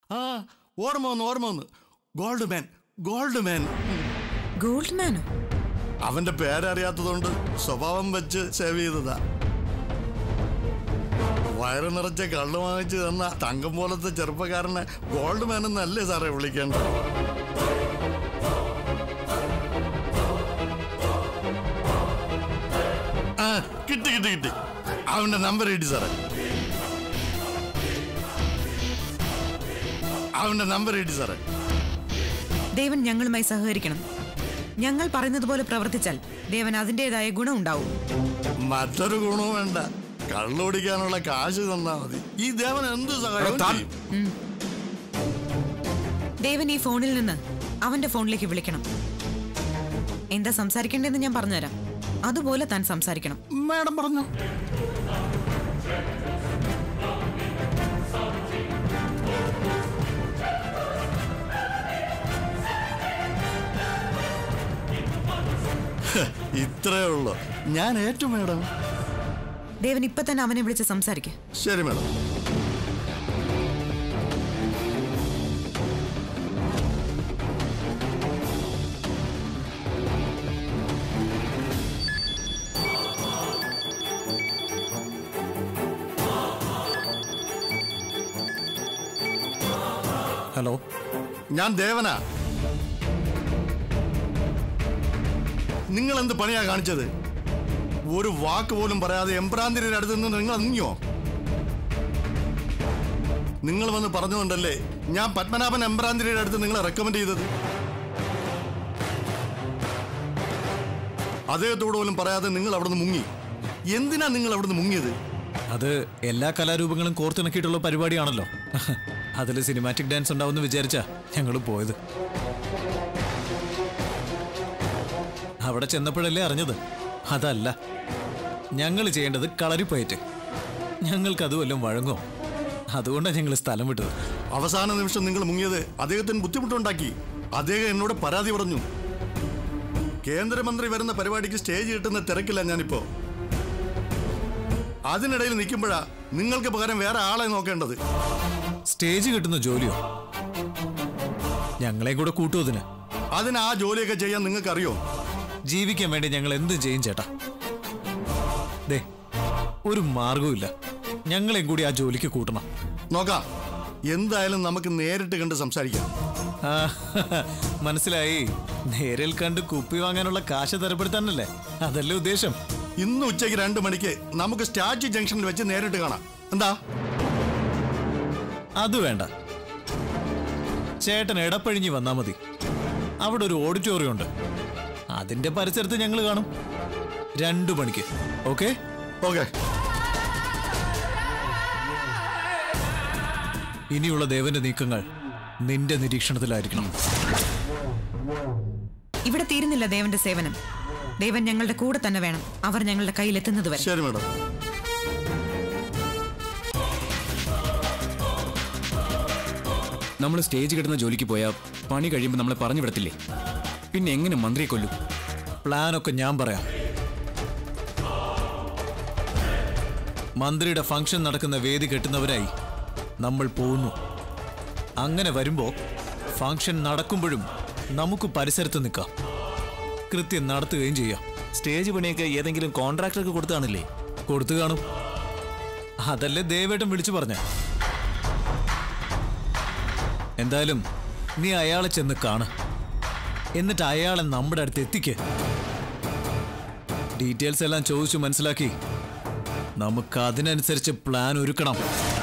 ആ ഓർമ്മ വന്നു ഓർമ്മ വന്നു ഗോൾഡ് മാൻ ഗോൾഡ് മാൻ ഗോൾഡ് മാനോ അവന്റെ പേരറിയാത്തതുകൊണ്ട് സ്വഭാവം വെച്ച് സേവ് ചെയ്തതാ വയറ് നിറച്ച കള്ളു വാങ്ങിച്ചു തന്ന തങ്കം പോലത്തെ ചെറുപ്പക്കാരനെ ഗോൾഡ് മാൻ എന്നല്ലേ സാറേ വിളിക്കേണ്ടത് ആ കിട്ടി കിട്ടി കിട്ടി അവന്റെ നമ്പർ കിട്ടി സാറേ അവന്റെ നമ്പർ കിട്ടി സാറേ ദേവൻ ഞങ്ങളുമായി സഹകരിക്കണം ഞങ്ങൾ പറയുന്നത് പോലെ പ്രവർത്തിച്ചാൽ ദേവൻ അതിൻ്റെതായ ഗുണം ഉണ്ടാവും മറ്റൊരു ഗുണവും വേണ്ട കള്ളുപിടിക്കാനുള്ള കാശ് തന്നാ മതി ഈ ദേവൻ എന്ത് സഹായം താൻ- ചെയ്യും? ദേവൻ ഈ ഫോണിൽ നിന്ന് അവന്റെ ഫോണിലേക്ക് വിളിക്കണം എന്താ സംസാരിക്കേണ്ടതെന്ന് ഞാൻ പറഞ്ഞുതരാം അതുപോലെ താൻ സംസാരിക്കണം മാഡം പറഞ്ഞു ഹ്, ഇത്രേ ഉള്ളൂ ഞാൻ ഏറ്റു മാഡം ദേവൻ ഇപ്പൊ തന്നെ അവനെ വിളിച്ച് സംസാരിക്കുക ശരി മാഡം ഹലോ ഞാൻ ദേവനാ നിങ്ങൾ എന്ത് പണിയാ കാണിച്ചത് ഒരു വാക്ക് പോലും പറയാതെ എംബ്രാന്തിരിയുടെ അടുത്ത് നിന്ന് നിങ്ങൾ അറിഞ്ഞോ നിങ്ങൾ വന്ന് പറഞ്ഞുകൊണ്ടല്ലേ ഞാൻ പത്മനാഭൻ എംബ്രാന്തിരിയുടെ അടുത്ത് നിങ്ങളെ റെക്കമെൻഡ് ചെയ്തത് അദ്ദേഹത്തോട് പോലും പറയാതെ നിങ്ങൾ അവിടുന്ന് മുങ്ങി എന്തിനാ നിങ്ങൾ അവിടുന്ന് മുങ്ങിയത് അത് എല്ലാ കലാരൂപങ്ങളും കോർത്തിണക്കിയിട്ടുള്ള പരിപാടിയാണല്ലോ അതിൽ സിനിമാറ്റിക് ഡാൻസ് ഉണ്ടാവുമെന്ന് വിചാരിച്ചാ ഞങ്ങൾ പോയത് അവിടെ ചെന്നപ്പോഴല്ലേ അറിഞ്ഞത് അതല്ല ഞങ്ങൾ ചെയ്യേണ്ടത് കളരിപ്പയറ്റ് ഞങ്ങൾക്ക് അതുവല്ലം വഴങ്ങോ അതുകൊണ്ടാണ് ഞങ്ങൾ സ്ഥലം വിട്ടത് അവസാന നിമിഷം നിങ്ങൾ മുങ്ങിയത് അദ്ദേഹത്തിന് ബുദ്ധിമുട്ടുണ്ടാക്കി അദ്ദേഹം എന്നോട് പരാതി പറഞ്ഞു കേന്ദ്രമന്ത്രി വരുന്ന പരിപാടിക്ക് സ്റ്റേജ് കിട്ടുന്ന തിരക്കില്ല ഞാനിപ്പോ അതിനിടയിൽ നിൽക്കുമ്പോഴാ നിങ്ങൾക്ക് പകരം വേറെ ആളെ നോക്കേണ്ടത് സ്റ്റേജ് കിട്ടുന്ന ജോലിയോ ഞങ്ങളെയും കൂടെ കൂട്ടുവതിന് അതിന് ആ ജോലിയൊക്കെ ചെയ്യാൻ നിങ്ങൾക്ക് അറിയോ ജീവിക്കാൻ വേണ്ടി ഞങ്ങൾ എന്തും ചെയ്യും ചേട്ടാ ദേ ഒരു മാർഗവുമില്ല ഞങ്ങളെയും കൂടി ആ ജോലിക്ക് കൂട്ടണം നോക്കാം എന്തായാലും നമുക്ക് നേരിട്ട് കണ്ട് സംസാരിക്കാം ആ, മനസ്സിലായി നേരിൽ കണ്ട് കുപ്പി വാങ്ങാനുള്ള കാശ് തരപ്പെടുത്താനല്ലേ അതല്ലേ ഉദ്ദേശം ഇന്ന് ഉച്ചയ്ക്ക് രണ്ട് മണിക്ക് നമുക്ക് സ്റ്റാച്യു ജംഗ്ഷനിൽ വെച്ച് നേരിട്ട് കാണാം എന്താ അത് വേണ്ട ചേട്ടൻ ഇടപ്പഴിഞ്ഞ് വന്നാ മതി അവിടെ ഒരു ഓഡിറ്റോറിയം ഉണ്ട് അതിന്റെ പരിസരത്ത് ഞങ്ങൾ കാണും രണ്ടു മണിക്ക് ഓക്കെ ഓക്കെ ഇനിയുള്ള ദേവന്റെ നീക്കങ്ങൾ നിന്റെ നിരീക്ഷണത്തിലായിരിക്കണം ഇവിടെ തീരുന്നില്ല ദേവന്റെ സേവനം ദേവൻ ഞങ്ങളുടെ കൂടെ തന്നെ വേണം അവർ ഞങ്ങളുടെ കയ്യിലെത്തുന്നത് വരെ ശരി മാഡം നമ്മൾ സ്റ്റേജ് കിട്ടുന്ന ജോലിക്ക് പോയാൽ പണി കഴിയുമ്പോൾ നമ്മളെ പറഞ്ഞു വിടത്തില്ലേ പിന്നെ എങ്ങനെ മന്ത്രിയെ കൊല്ലും പ്ലാനൊക്കെ ഞാൻ പറയാം മന്ത്രിയുടെ ഫംഗ്ഷൻ നടക്കുന്ന വേദി കെട്ടുന്നവരായി നമ്മൾ പോകുന്നു അങ്ങനെ വരുമ്പോ ഫംഗ്ഷൻ നടക്കുമ്പോഴും നമുക്ക് പരിസരത്ത് നിൽക്കാം കൃത്യം നടത്തുകയും ചെയ്യാം സ്റ്റേജ് പണിയൊക്കെ ഏതെങ്കിലും കോൺട്രാക്ടർക്ക് കൊടുത്താണില്ലേ കൊടുത്തു കാണും അതല്ലേ ദേവേട്ടൻ വിളിച്ചു പറഞ്ഞ എന്തായാലും നീ അയാളെ ചെന്ന് കാണ് എന്നിട്ട് അയാളെ നമ്മുടെ അടുത്ത് എത്തിക്ക് ഡീറ്റെയിൽസ് എല്ലാം ചോദിച്ചു മനസ്സിലാക്കി നമുക്ക് അതിനനുസരിച്ച് പ്ലാൻ ഒരുക്കണം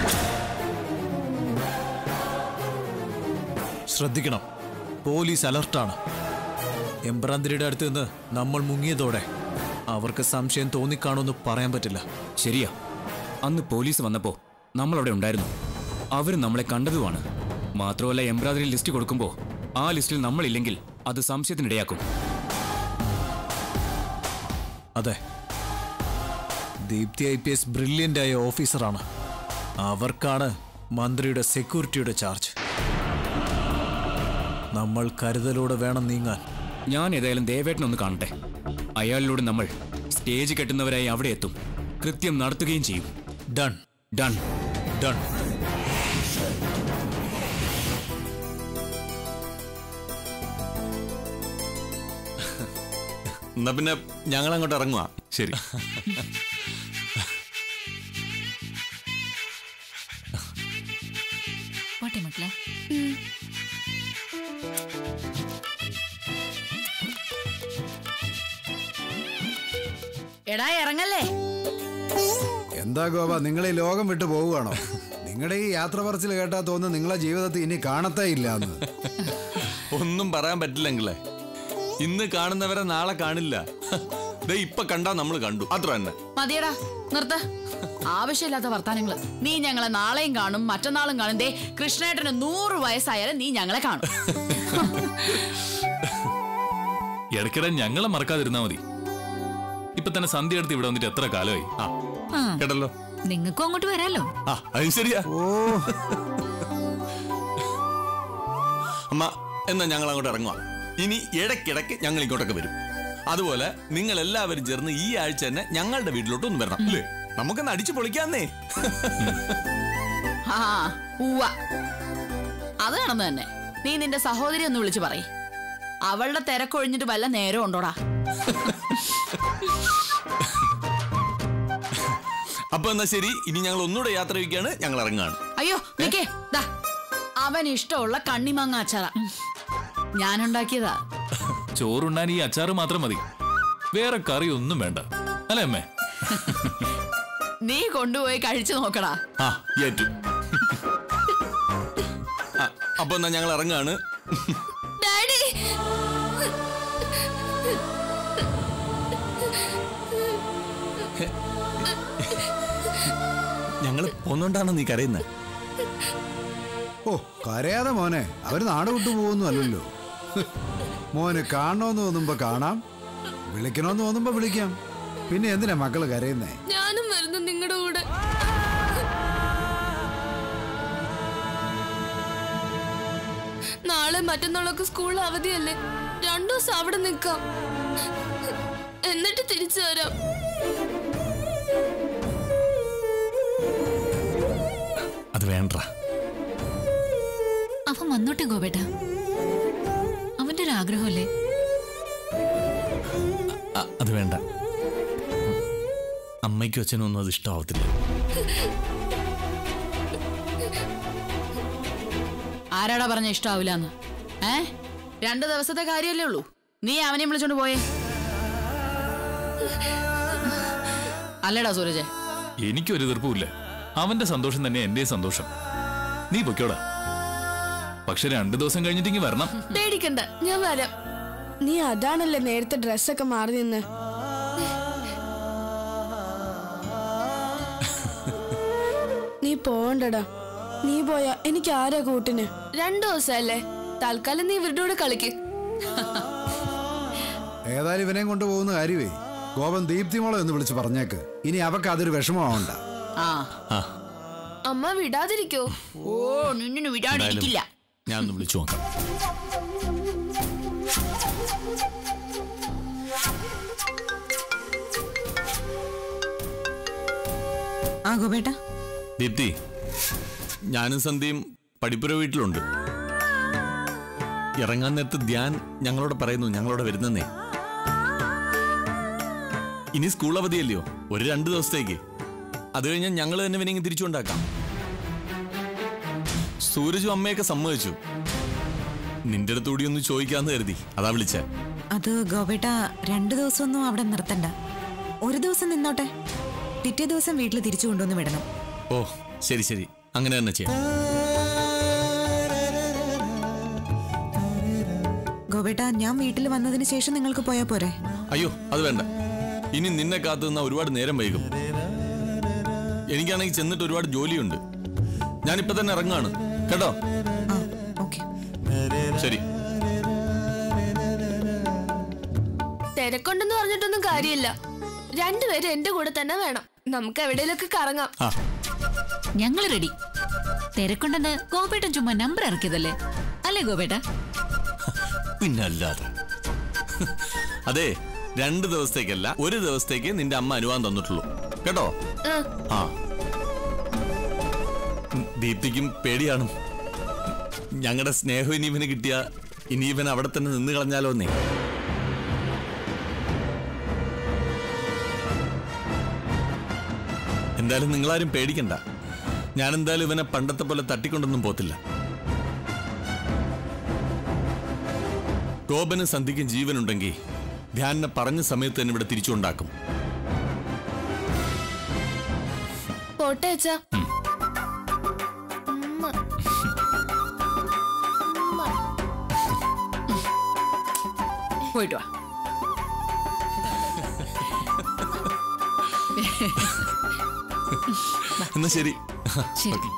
ശ്രദ്ധിക്കണം പോലീസ് അലർട്ടാണ് എംബ്രാന്തിരിയുടെ അടുത്ത് നിന്ന് നമ്മൾ മുങ്ങിയതോടെ അവർക്ക് സംശയം തോന്നിക്കാണോന്ന് പറയാൻ പറ്റില്ല ശരിയാ അന്ന് പോലീസ് വന്നപ്പോൾ നമ്മളവിടെ ഉണ്ടായിരുന്നു അവർ നമ്മളെ കണ്ടതുമാണ് മാത്രമല്ല എംബ്രാദറി ലിസ്റ്റ് കൊടുക്കുമ്പോൾ ആ ലിസ്റ്റിൽ നമ്മളില്ലെങ്കിൽ അത് സംശയത്തിനിടയാക്കും അതെ Deepthi I P S brilliant ആയ ഓഫീസറാണ് അവർക്കാണ് മന്ത്രിയുടെ സെക്യൂരിറ്റിയുടെ ചാർജ് നമ്മൾ കരുതലോടെ വേണം നീങ്ങാൻ ഞാൻ ഏതായാലും ദേവേട്ടനൊന്ന് കാണട്ടെ അയാളിലൂടെ നമ്മൾ സ്റ്റേജ് കെട്ടുന്നവരായി അവിടെ എത്തും കൃത്യം നടത്തുകയും ചെയ്യും ഡൺ ഡൺ ഡൺ എന്നാ പിന്നെ ഞങ്ങൾ അങ്ങോട്ട് ഇറങ്ങുക ശരി പോട്ടെ മക്കളെ എടാ ഇറങ്ങല്ലേ എന്താ ഗോപ നിങ്ങൾ ഈ ലോകം വിട്ടു പോവുകയാണോ നിങ്ങളുടെ ഈ യാത്ര പറച്ചിൽ കേട്ടാ തോന്നുന്നു നിങ്ങളെ ജീവിതത്തിൽ ഇനി കാണത്തേ ഇല്ല എന്ന് ഒന്നും പറയാൻ പറ്റില്ലെങ്കിലേ ഇന്ന് കാണുന്നവരെ നാളെ കാണില്ല ദേ ഇപ്പൊ കണ്ടാ നമ്മൾ കണ്ടു അത്ര തന്നെ മതിയടാ നിർത്ത് ആവശ്യമില്ലാത്ത വർത്താനങ്ങള് നീ ഞങ്ങളെ നാളെയും കാണും മറ്റന്നാളും കാണും ദേ കൃഷ്ണേട്ടന് നൂറ് വയസ്സായാലും നീ ഞങ്ങളെ കാണും ഇടയ്ക്കിടെ ഞങ്ങളെ മറക്കാതിരുന്നാ മതി ഇപ്പൊ തന്നെ സന്ധ്യ എടുത്ത് ഇവിടെ വന്നിട്ട് എത്ര കാലമായി ആ കേട്ടല്ലോ നിങ്ങൾക്കും അങ്ങോട്ട് വരാലോ ആ അത് ശരിയാ ഓ അമ്മ എന്നാ ഞങ്ങൾ അങ്ങോട്ട് ഇറങ്ങുക ഇനി ഇടയ്ക്കിടയ്ക്ക് ഞങ്ങൾ ഇങ്ങോട്ടൊക്കെ വരും അതുപോലെ നിങ്ങൾ എല്ലാവരും ചേർന്ന് ഈ ആഴ്ച തന്നെ ഞങ്ങളുടെ വീട്ടിലോട്ട് ഒന്ന് വരണം അല്ലേ നമുക്കൊന്ന് അടിച്ചു പൊളിക്കാന്നേ ആ ഉവ്വ അത് നടന്നു തന്നെ നീ നിന്റെ സഹോദരി ഒന്ന് വിളിച്ചു പറയ് അവളുടെ തിരക്കൊഴിഞ്ഞിട്ട് വല്ല നേരം ഉണ്ടോടാ അപ്പൊ എന്നാ ശരി ഇനി ഞങ്ങൾ ഒന്നുകൂടെ യാത്ര വയ്ക്കാണ് ഞങ്ങൾ ഇറങ്ങാണ് അയ്യോ നിക്കേ ദാ അവൻ ഇഷ്ടമുള്ള കണ്ണിമാങ്ങ അച്ചാറ ഞാൻ ഉണ്ടാക്കിയതാ ചോറുണ്ണാൻ ഈ അച്ചാറ് മാത്രം മതി വേറെ കറി ഒന്നും വേണ്ട അല്ലേ അമ്മേ നീ കൊണ്ടുപോയി കഴിച്ചു നോക്കടാ ആ ഏറ്റു ആ, അപ്പൊ എന്നാ ഞങ്ങൾ ഇറങ്ങാണ് ഡാഡി ഞങ്ങൾ പോന്നോണ്ടാണോ നീ കരയുന്നത് ഓ കരയാതെ മോനെ അവര് നാട് വിട്ടു പോകുന്നു അല്ലല്ലോ മോന് കാണണമെന്ന് തോന്നുമ്പോ കാണാം വിളിക്കണമെന്ന് തോന്നുമ്പോ വിളിക്കാം പിന്നെ എന്തിനാ മക്കള് കരയുന്നേ ഞാനും വരുന്നു നിങ്ങളുടെ കൂടെ നാളെ മറ്റന്നാളൊക്കെ സ്കൂൾ അവധിയല്ലേ രണ്ടു ദിവസം അവിടെ നിൽക്കാം എന്നിട്ട് തിരിച്ചു വരാം അത് വേണ്ട അവൻ വന്നോട്ടെ ഗോപേട്ട അവന്റെ ഒരു ആഗ്രഹമല്ലേ അത് വേണ്ട അമ്മയ്ക്കും അച്ഛനും ഒന്നും അത് ഇഷ്ടമാവത്തില്ല ആരാടാ പറഞ്ഞ ഇഷ്ടാവില്ലാന്ന് ഏ രണ്ടു ദിവസത്തെ കാര്യമല്ലേ ഉള്ളൂ നീ അവനെ വിളിച്ചോണ്ട് പോയേ അല്ലടാ സൂരജ് എനിക്കൊരു എതിർപ്പുമില്ല അവന്റെ സന്തോഷം തന്നെ എന്റെ സന്തോഷം നീ പൊയ്ക്കോടാ പക്ഷെ രണ്ടു ദിവസം കഴിഞ്ഞിട്ടെങ്കിൽ വരണം പേടിക്കണ്ട ഞാൻ വരാം നീ അതാണല്ലേ നേരത്തെ ഡ്രസ്സൊക്കെ മാറി നിന്ന് നീ പോണ്ടടാ നീ പോയാ എനിക്ക് ആരാ കൂട്ടിന് രണ്ടു ദിവസമല്ലേ തൽക്കാലം നീ ഇവരുടെ കൂടെ കളിക്ക് ഏതായാലും ഇവനെയും കൊണ്ട് പോകുന്ന കാര്യമേ ഗോപൻ ദീപ്തി മോളെ ഒന്ന് വിളിച്ച് പറഞ്ഞേക്ക് ഇനി അവക്ക് അതൊരു വിഷമമാവണ്ട ആ ആ അമ്മ വിടാതിരിക്കോ ഓ നിന്നു വിടാണ്ടിരിക്കില്ല ഞാൻ ഒന്ന് വിളിച്ചു നോക്കാം ആ ഗോപേട്ട ദീപ്തി ഞാനും സന്ധ്യയും പഠിപ്പുര വീട്ടിലുണ്ട് ഇറങ്ങാൻ നേരത്ത് ധ്യാൻ ഞങ്ങളോട് പറയുന്നു ഞങ്ങളോട് വരുന്നേ ഇനി സ്കൂൾ അവധിയല്ലയോ ഒരു രണ്ട് ദിവസത്തേക്ക് അത് കഴിഞ്ഞാൽ ഞങ്ങൾ തന്നെ പിന്നെ തിരിച്ചു കൊണ്ടാക്കാം സൂരജും അമ്മയൊക്കെ സമ്മതിച്ചു നിന്റെ അടുത്ത് കൂടി ഒന്ന് ചോദിക്കാന്ന് കരുതി അതാ വിളിച്ചേ അത് ഗോപേട്ട രണ്ടു ദിവസമൊന്നും അവിടെ നിർത്തണ്ട ഒരു ദിവസം നിന്നോട്ടെ പിറ്റേ ദിവസം വീട്ടിൽ തിരിച്ചു കൊണ്ടുവന്ന് വിടണം ഓ ശരി ശരി അങ്ങനെ തന്നെ ചെയ്യാം ഗോപേട്ട ഞാൻ വീട്ടിൽ വന്നതിന് ശേഷം നിങ്ങൾക്ക് പോയാ പോരെ അയ്യോ അത് വേണ്ട ഇനി നിന്നെ കാത്തു നിന്നാ ഒരുപാട് നേരം വൈകും എനിക്കാണെങ്കിൽ ചെന്നിട്ട് ഒരുപാട് ജോലിയുണ്ട് ഞാനിപ്പോ തന്നെ ഇറങ്ങാണ് കേട്ടോ ആ ഓക്കെ ശരി തിരക്കുണ്ടെന്ന് പറഞ്ഞിട്ടൊന്നും കാര്യമില്ല രണ്ടുപേരും എന്റെ കൂടെ തന്നെ വേണം നമുക്ക് എവിടെയെങ്കിലൊക്കെ കറങ്ങാം ആ ഞങ്ങൾ റെഡി തിരക്കുണ്ടെന്ന് ഗോപേട്ടൻ ചുമ്മാ നമ്പർ ഇറക്കിയതല്ലേ അല്ലേ ഗോപേട്ട പിന്നെ അല്ലാതെ അതെ രണ്ട് ദിവസത്തേക്കല്ല ഒരു ദിവസത്തേക്ക് നിന്റെ അമ്മ അനുവാദം തന്നിട്ടുള്ളൂ കേട്ടോ ആ ഉം, ദീപ്തിക്കും പേടിയാണ് ഞങ്ങളുടെ സ്നേഹം ഇനി ഇവന് കിട്ടിയ ഇനി ഇവൻ അവിടെ തന്നെ നിന്ന് കളഞ്ഞാലോ എന്നേ എന്തായാലും നിങ്ങളാരും പേടിക്കണ്ട ഞാൻ എന്തായാലും ഇവനെ പണ്ടത്തെ പോലെ തട്ടിക്കൊണ്ടൊന്നും പോത്തില്ല ഗോപനും സന്ധിക്കും ജീവനുണ്ടെങ്കിൽ ധ്യാനിനെ പറഞ്ഞ സമയത്ത് തന്നെ ഇവിടെ തിരിച്ചുണ്ടാക്കും പോട്ടെ അച്ഛാ പോയിട്ട് വാ എന്നാ ശരി ശരി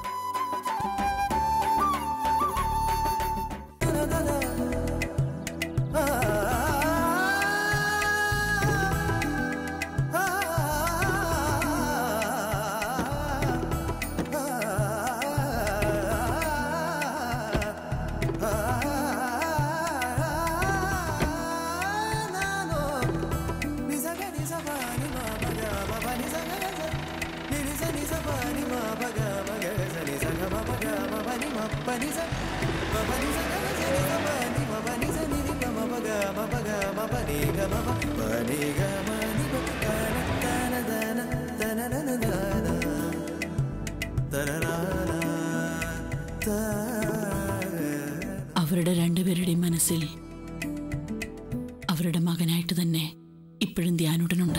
അവരുടെ രണ്ടുപേരുടെയും മനസ്സിൽ അവരുടെ മകനായിട്ട് തന്നെ ഇപ്പോഴും ധ്യാനുടനുണ്ട്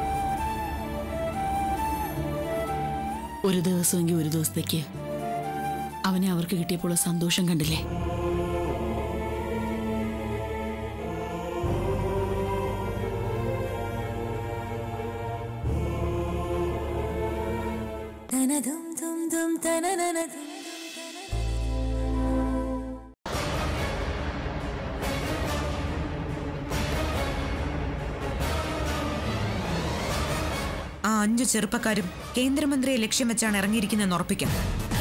ഒരു ദിവസമെങ്കിൽ ഒരു ദിവസത്തേക്ക് അവനെ അവർക്ക് കിട്ടിയപ്പോൾ സന്തോഷം കണ്ടില്ലേ ആ അഞ്ചു ചെറുപ്പക്കാരും കേന്ദ്രമന്ത്രിയെ ലക്ഷ്യം വെച്ചാണ് ഇറങ്ങിയിരിക്കുന്നതെന്ന് ഉറപ്പിക്കാം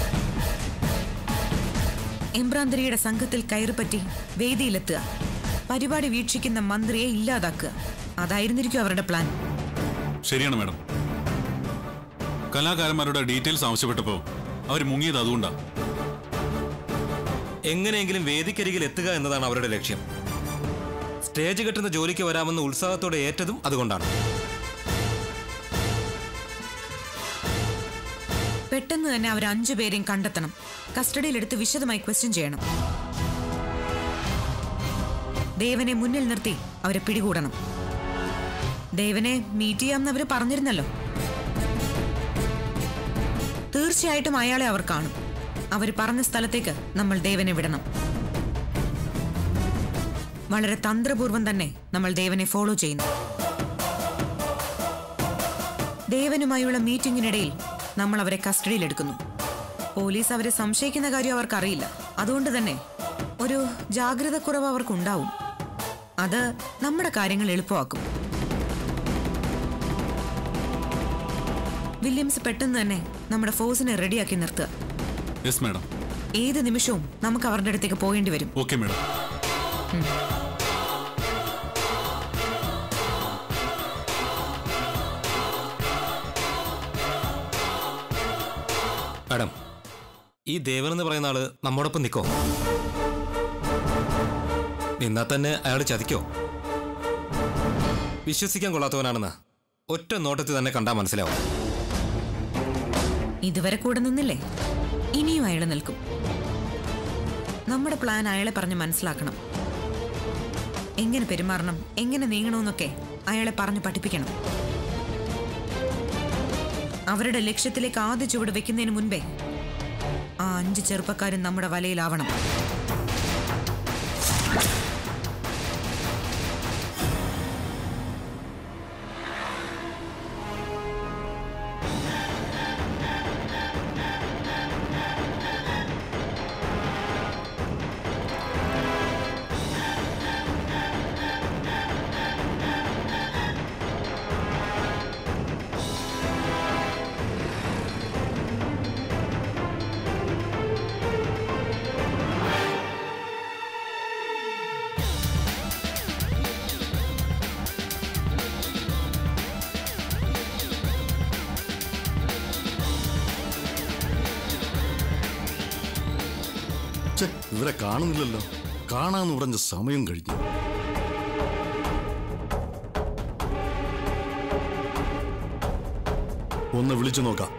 എംബ്രാന്തരിയുടെ സംഘത്തിൽ കയറിപ്പറ്റി വേദിയിലെത്തുക പരിപാടി വീക്ഷിക്കുന്ന മന്ത്രിയെ ഇല്ലാതാക്കുക അതായിരുന്നിരിക്കും അവരുടെ പ്ലാൻ ശരിയാണ് മാഡം കലാകാരന്മാരുടെ ഡീറ്റെയിൽസ് ആവശ്യപ്പെട്ടപ്പോൾ അവർ മുങ്ങിയത് അതുകൊണ്ടാണ് എങ്ങനെയെങ്കിലും വേദിക്കരികിൽ എത്തുക എന്നതാണ് അവരുടെ ലക്ഷ്യം സ്റ്റേജ് കെട്ടുന്ന ജോലിക്ക് വരാമെന്ന് ഉത്സാഹത്തോടെ ഏറ്റതും അതുകൊണ്ടാണ് പെട്ടെന്ന് തന്നെ അവർ അഞ്ചു പേരെയും കണ്ടെത്തണം കസ്റ്റഡിയിലെടുത്ത് വിശദമായി ക്വസ്റ്റ്യൻ ചെയ്യണം ദേവനെ മുന്നിൽ നിർത്തി അവരെ പിടികൂടണം ദേവനെ മീറ്റ് ചെയ്യാമെന്ന് അവര് പറഞ്ഞിരുന്നല്ലോ തീർച്ചയായിട്ടും അയാളെ അവർ കാണും അവർ പറഞ്ഞ സ്ഥലത്തേക്ക് നമ്മൾ ദേവനെ വിടണം വളരെ തന്ത്രപൂർവം തന്നെ നമ്മൾ ദേവനെ ഫോളോ ചെയ്യുന്നു ദേവനുമായുള്ള മീറ്റിംഗിനിടയിൽ നമ്മൾ അവരെ കസ്റ്റഡിയിലെടുക്കുന്നു പോലീസ് അവരെ സംശയിക്കുന്ന കാര്യം അവർക്കറിയില്ല അതുകൊണ്ട് തന്നെ ഒരു ജാഗ്രത കുറവ് അവർക്കുണ്ടാവും അത് നമ്മുടെ കാര്യങ്ങൾ എളുപ്പമാക്കും വില്യംസ് പെട്ടെന്ന് തന്നെ നമ്മുടെ ഫോഴ്സിനെ റെഡിയാക്കി നിർത്തുക യെസ് മാഡം ഏത് നിമിഷവും നമുക്ക് അവരുടെ അടുത്തേക്ക് പോകേണ്ടി വരും ഓക്കെ മാഡം മാഡം ഈ ദേവൻ എന്ന് പറയുന്ന ആള് നമ്മോടൊപ്പം നിൽക്കോ നിന്നാ തന്നെ അയാൾ ചതിക്കോ വിശ്വസിക്കാൻ കൊള്ളാത്തവനാണെന്ന് ഒറ്റ നോട്ടത്തിൽ തന്നെ കണ്ടാൽ മനസ്സിലാവും ഇതുവരെ കൂടെ നിന്നില്ലേ ഇനിയും അയാൾ നിൽക്കും നമ്മുടെ പ്ലാൻ അയാളെ പറഞ്ഞ് മനസ്സിലാക്കണം എങ്ങനെ പെരുമാറണം എങ്ങനെ നീങ്ങണമെന്നൊക്കെ അയാളെ പറഞ്ഞു പഠിപ്പിക്കണം അവരുടെ ലക്ഷ്യത്തിലേക്ക് ആദ്യ ചുവട് വെക്കുന്നതിന് മുൻപേ ആ അഞ്ച് ചെറുപ്പക്കാരും നമ്മുടെ വലയിലാവണം ഛെ, ഇവരെ കാണുന്നില്ലല്ലോ കാണാന്ന് പറഞ്ഞ സമയം കഴിഞ്ഞു ഒന്ന് വിളിച്ചു നോക്കാം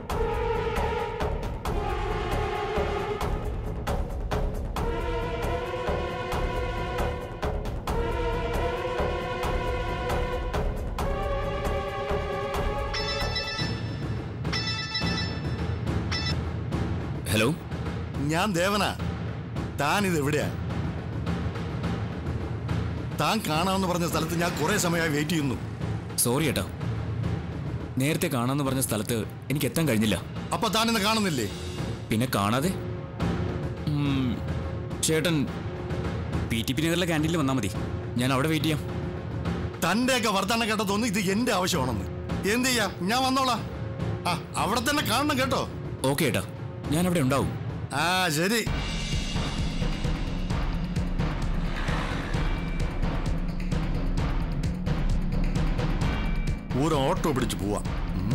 ഹലോ ഞാൻ ദേവനാ താൻ ഇത് എവിടെയാ താൻ കാണാമെന്ന് പറഞ്ഞ സ്ഥലത്ത് ഞാൻ കുറെ സമയമായി വെയിറ്റ് ചെയ്യുന്നു സോറി ഏട്ടാ നേരത്തെ കാണാമെന്ന് പറഞ്ഞ സ്ഥലത്ത് എനിക്ക് എത്താൻ കഴിഞ്ഞില്ല അപ്പൊ താൻ ഇന്ന് കാണുന്നില്ലേ പിന്നെ കാണാതെ ഉം, ചേട്ടൻ പി ടി പി നഗറിലെ ക്യാൻറ്റീനിൽ വന്നാൽ മതി ഞാൻ അവിടെ വെയിറ്റ് ചെയ്യാം തന്റെയൊക്കെ വർത്തമാനം കേട്ട തോന്നി ഇത് എന്റെ ആവശ്യമാണെന്ന് എന്ത് ചെയ്യാം ഞാൻ വന്നോളാം ആ അവിടെ തന്നെ കാണണം കേട്ടോ ഓക്കെ ഏട്ടാ ഞാൻ അവിടെ ഉണ്ടാവും ആ ശരി ഒരു ഓട്ടോ പിടിച്ച് പോവാം ഉം.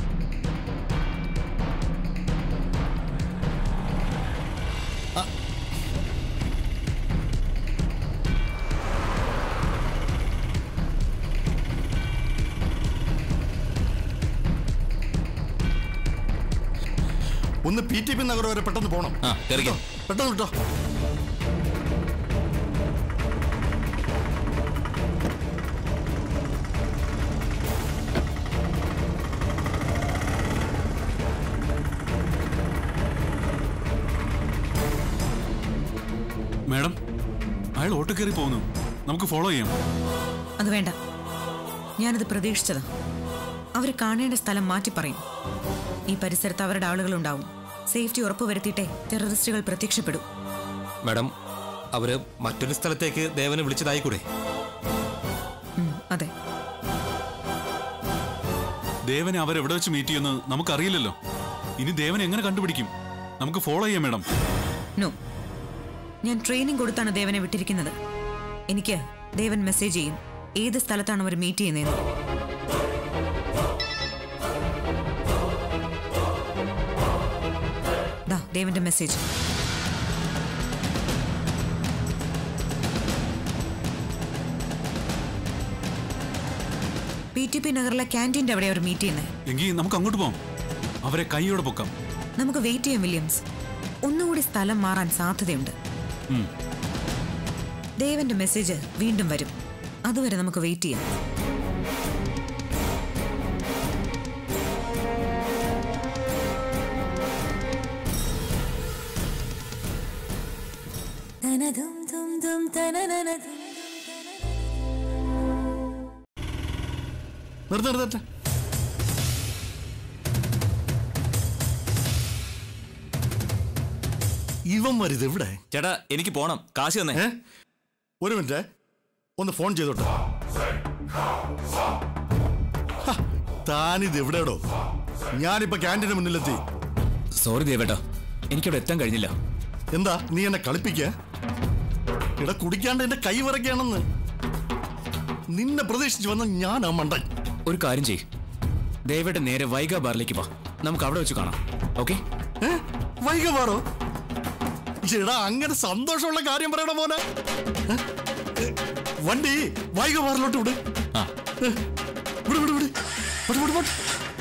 ആ. ഒന്ന് പി ടി പി നഗർ വരെ പെട്ടെന്ന് പോണം ആ കയറിക്കോ പെട്ടെന്ന് കിട്ടോ മാഡം അയാൾ ഓട്ടോ കയറി പോകുന്നു നമുക്ക് ഫോളോ ചെയ്യാം അത് വേണ്ട ഞാനത് പ്രതീക്ഷിച്ചതാ അവർ കാണേണ്ട സ്ഥലം മാറ്റി പറയും ഈ പരിസരത്ത് അവരുടെ ആളുകളുണ്ടാവും സേഫ്റ്റി ഉറപ്പുവരുത്തിയിട്ടേ ടെററിസ്റ്റുകൾ പ്രത്യക്ഷപ്പെടും മാഡം അവര് മറ്റൊരു സ്ഥലത്തേക്ക് ദേവനെ വിളിച്ചതായിക്കൂടെ ഉം, അതെ ദേവനെ അവരെവിടെ വെച്ച് മീറ്റ് ചെയ്യുമെന്ന് നമുക്കറിയില്ലല്ലോ ഇനി ദേവനെ എങ്ങനെ കണ്ടുപിടിക്കും നമുക്ക് ഫോളോ ചെയ്യാം മാഡം നോ ഞാൻ ട്രെയിനിങ് കൊടുത്താണ് ദേവനെ വിട്ടിരിക്കുന്നത് എനിക്ക് ദേവൻ മെസ്സേജ് ചെയ്യും ഏത് സ്ഥലത്താണ് അവർ മീറ്റ് ചെയ്യുന്നതെന്ന് ദാ ദേവന്റെ മെസ്സേജ് പി ടി പി നഗറിലെ ക്യാൻറ്റീൻ്റെ അവിടെ അവർ മീറ്റ് ചെയ്യുന്നത് എങ്കിൽ നമുക്ക് അങ്ങോട്ട് പോകാം അവരെ കൈയോടെ പൊക്കാം നമുക്ക് വെയിറ്റ് ചെയ്യാം വില്യംസ് ഒന്നുകൂടി സ്ഥലം മാറാൻ സാധ്യതയുണ്ട് ഉം. ദേവന്റെ മെസ്സേജ് വീണ്ടും വരും അതുവരെ നമുക്ക് വെയിറ്റ് ചെയ്യാം നിർത്ത നിർത്തട്ടെ ഇവൻ വരുത് എവിടെ ചേട്ടാ എനിക്ക് പോണം കാശ് തന്നെ ഏ ഒരു മിനിറ്റ് ഒന്ന് ഫോൺ ചെയ്തോട്ടെ ഹ, താനിത് എവിടെയാടോ ഞാനിപ്പോ ക്യാൻറ്റീന് മുന്നിലെത്തി സോറി ദേവേട്ടാ എനിക്കവിടെ എത്താൻ കഴിഞ്ഞില്ല എന്താ നീ എന്നെ കളിപ്പിക്ക ഇട കുടിക്കാണ്ട് എന്റെ കൈ വിറയ്ക്കുകയാണെന്ന് നിന്നെ പ്രതീക്ഷിച്ച് വന്ന ഞാൻ ആ മണ്ടൻ ഒരു കാര്യം ചെയ് ദേവേട്ട നേരെ വൈഗ ബാറിലേക്ക് വാ നമുക്ക് അവിടെ വെച്ച് കാണാം ഓക്കെ ഏ വൈക പാറോ എടാ അങ്ങനെ സന്തോഷമുള്ള കാര്യം പറയണ മോനെ ഏ? ഏ, വണ്ടി വൈക പാറിലോട്ട് വിട് ആ ഏ, വിട് വിട് വിട് വിട് വിട് വിട്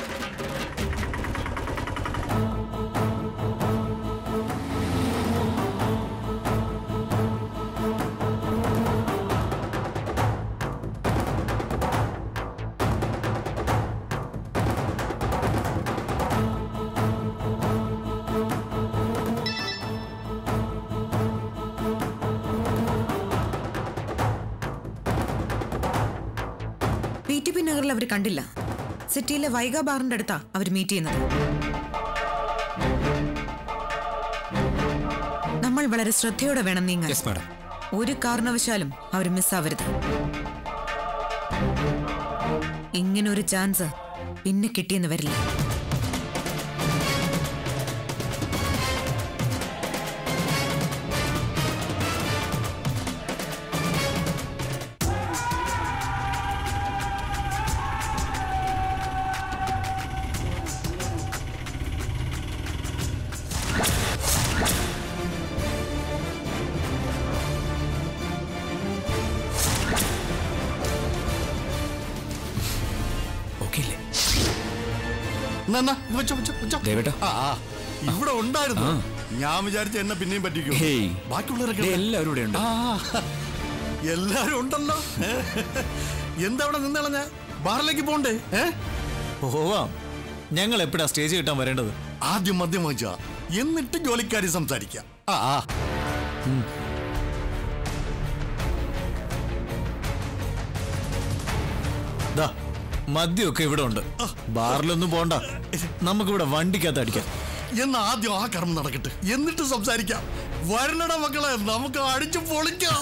പി ടി പി നഗറിൽ അവർ കണ്ടില്ല സിറ്റിയിലെ വൈഗ ബാറിന്റെ അടുത്താ അവർ മീറ്റ് ചെയ്യുന്നത് നമ്മൾ വളരെ ശ്രദ്ധയോടെ വേണം നീങ്ങാൻ യെസ് മാഡം ഒരു കാരണവശാലും അവർ മിസ്സാവരുത് ഇങ്ങനൊരു ചാൻസ് പിന്നെ കിട്ടിയെന്ന് വരില്ല ഓക്കെ അല്ലേ എന്നാ, എന്നാ, ഇത് വെച്ചോ, വെച്ചോ, വെച്ചോ. ദേവേട്ടാ. ആ, ആ, ഇവിടെ ഉണ്ടായിരുന്നു ആ. ഞാൻ വിചാരിച്ച എന്നെ പിന്നെയും പറ്റിക്കും ഹേയ്. ബാക്കിയുള്ളവരൊക്കെ ദേ, എവിടെ? എല്ലാവരും ഇവിടെ ഉണ്ട്. ആ, എല്ലാരും ഉണ്ടല്ലോ എന്താ അവിടെ നിന്നളഞ്ഞ ബാറിലേക്ക് പോണ്ടേ ഏ പോവാം ഞങ്ങൾ എപ്പോഴാ സ്റ്റേജ് കിട്ടാൻ വരേണ്ടത് ആദ്യം മദ്യം വാങ്ങിച്ച എന്നിട്ട് ജോലിക്കാരി സംസാരിക്കാം ആ ആ ദാ മദ്യമൊക്കെ ഇവിടെ ഉണ്ട് ബാറിലൊന്നും പോണ്ട നമുക്കിവിടെ വണ്ടിക്കകത്ത് അടിക്കാം എന്നാ ആദ്യം ആ കർമ്മം നടക്കട്ടെ എന്നിട്ട് സംസാരിക്കാം വരണട മക്കളെ നമുക്ക് അടിച്ചു പൊളിക്കാം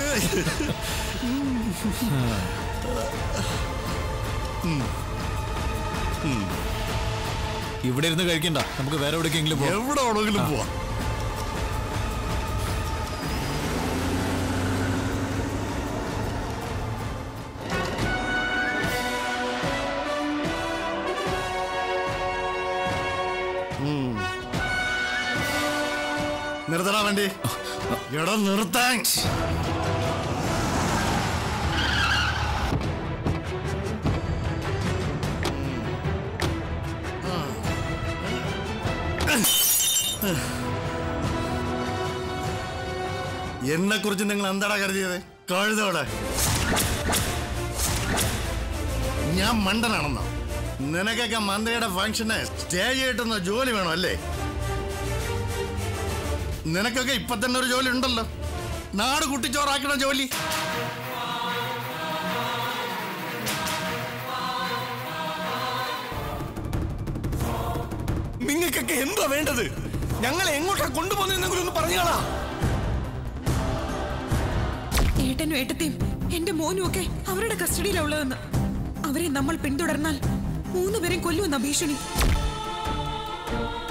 ഉം. ഉം. ഇവിടെ ഇരുന്ന് കഴിക്കണ്ട നമുക്ക് വേറെ എവിടേക്കെങ്കിലും പോവാം എവിടെ വേണമെങ്കിലും പോവാം ഉം. നിർത്തടാ വണ്ടി എടാ നിർത്താൻ എന്നെ കുറിച്ച് നിങ്ങൾ എന്താടാ കരുതിയത് കഴുതോടെ ഞാൻ മണ്ടനാണെന്നോ നിനക്കൊക്കെ മന്ത്രിയുടെ ഫംഗ്ഷന് സ്റ്റേജ് കിട്ടുന്ന ജോലി വേണം അല്ലേ നിനക്കൊക്കെ ഇപ്പൊ തന്നെ ഒരു ജോലി ഉണ്ടല്ലോ നാട് കുട്ടിച്ചോറാക്കണ ജോലി നിങ്ങൾക്കൊക്കെ എന്താ വേണ്ടത് ഞങ്ങളെ എങ്ങോട്ടാ കൊണ്ടുപോകുന്നെങ്കിലും ഒന്ന് പറഞ്ഞാളാ ഏട്ടനും ഏട്ടത്തെയും എന്റെ മോനും ഒക്കെ അവരുടെ കസ്റ്റഡിയിലുള്ളതെന്ന് അവരെ നമ്മൾ പിന്തുടർന്നാൽ മൂന്നുപേരെയും കൊല്ലുമെന്ന ഭീഷണി